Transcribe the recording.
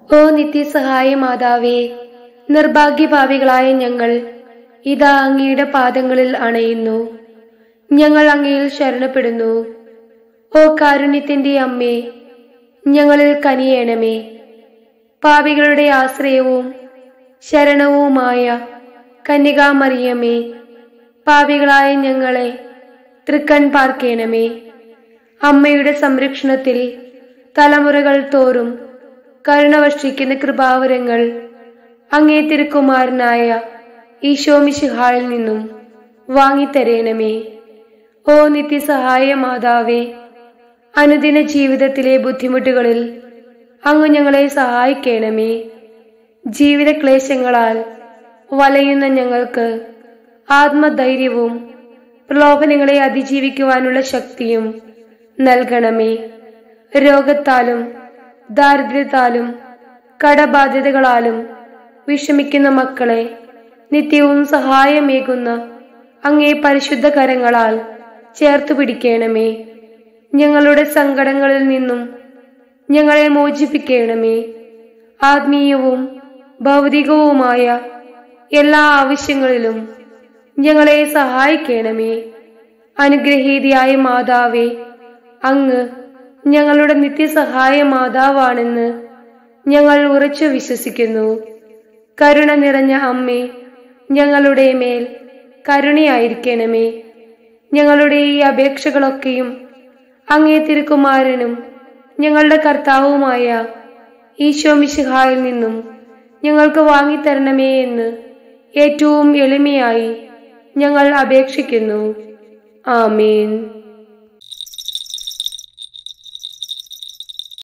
ഓ നിത്യസഹായ മാതാവേ നിർഭാഗ്യഭാവികളായ ഞങ്ങൾ ഇതാ അങ്ങയുടെ പാദങ്ങളിൽ അണയുന്നു ഞങ്ങൾ അങ്ങയിൽ ശരണപ്പെടുന്നു ഓ കാരുണ്യത്തിന്റെ അമ്മേ ഞങ്ങളിൽ കനിയേണമേ പാപികളുടെ ആശ്രയവും ശരണവുമായ കന്യകാമറിയമേ പാപികളായ ഞങ്ങളെ തൃക്കൺ പാർക്കേണമേ അമ്മയുടെ സംരക്ഷണത്തിൽ തലമുറകൾ തോറും കരുണ വർഷിക്കുന്ന കൃപാവരങ്ങൾ അങ്ങേ തിരുക്കുമാരനായ ഈശോമിശിഹായിൽ നിന്നും വാങ്ങിത്തരേണമേ ഓ നിത്യസഹായ മാതാവേ അനുദിന ജീവിതത്തിലെ ബുദ്ധിമുട്ടുകളിൽ അങ്ങ് ഞങ്ങളെ സഹായിക്കണമേ ജീവിത ക്ലേശങ്ങളാൽ വലയുന്ന ഞങ്ങൾക്ക് ആത്മധൈര്യവും പ്രലോഭനങ്ങളെ അതിജീവിക്കുവാനുള്ള ശക്തിയും നൽകണമേ രോഗത്താലും ദാരിദ്ര്യത്താലും കടബാധ്യതകളാലും വിഷമിക്കുന്ന മക്കളെ നിത്യവും സഹായമേകുന്ന അങ്ങേ പരിശുദ്ധ കരങ്ങളാൽ ചേർത്തു പിടിക്കണമേ ഞങ്ങളുടെ സങ്കടങ്ങളിൽ നിന്നും ഞങ്ങളെ മോചിപ്പിക്കണമേ ആത്മീയവും ഭൗതികവുമായ എല്ലാ ആവശ്യങ്ങളിലും ഞങ്ങളെ സഹായിക്കണമേ അനുഗ്രഹീതിയായ മാതാവേ അങ്ങ് ഞങ്ങളുടെ നിത്യസഹായ മാതാവാണെന്ന് ഞങ്ങൾ ഉറച്ചു വിശ്വസിക്കുന്നു കരുണ നിറഞ്ഞ അമ്മേ ഞങ്ങളുടെ മേൽ കരുണയായിരിക്കണമേ ഞങ്ങളുടെ ഈ അപേക്ഷകളൊക്കെയും അങ്ങേ തിരുക്കുമാരനും ഞങ്ങളുടെ കർത്താവുമായ ഈശോ മിശിഹായിൽ നിന്നും ഞങ്ങൾക്ക് വാങ്ങിത്തരണമേ എന്ന് ഏറ്റവും എളിമയായി ഞങ്ങൾ അപേക്ഷിക്കുന്നു ആമേൻ